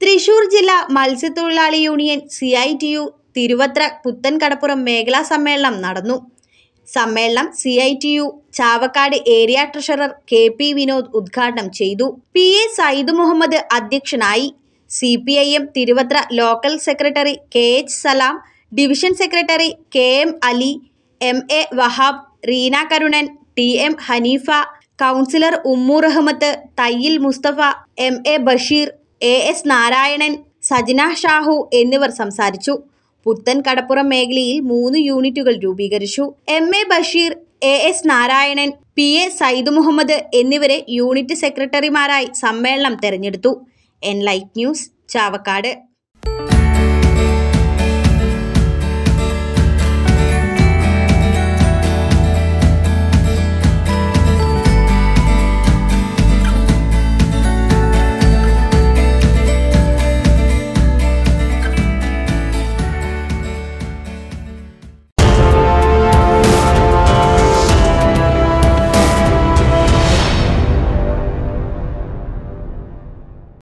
തൃശൂർ ജില്ലാ മത്സ്യത്തൊഴിലാളി union C I T U Thiruvathra Puthenkadappuram മേഖലാ സമ്മേളനം നടന്നു സമ്മേളനം C I T U Chavakkad area treasurer K P Vinod ഉദ്ഘാടനം ചെയ്തു പി എ സയ്യിദ് മുഹമ്മദ് അധ്യക്ഷനായി C P I M Thiruvathra local secretary K H Salam division secretary K M Ali M A Wahab Reena Karunan T M Haneefa councillor Ummu Rahmath Thayyil Musthafa M A Basheer A S Narayanan Sajana Shahu എന്നിവർ സംസാരിച്ചു പുത്തൻ കടപ്പുറം മേഖലയിൽ മൂന്ന് യൂണിറ്റുകൾ രൂപീകരിച്ചു M A Basheer A S Narayanan P A Sayyid Muhammad എന്നിവരെ യൂണിറ്റ് സെക്രട്ടറിമാരായി സമ്മേളനം തെരഞ്ഞെടുത്തു എൻ ലൈറ്റ് ന്യൂസ് ചാവക്കാട്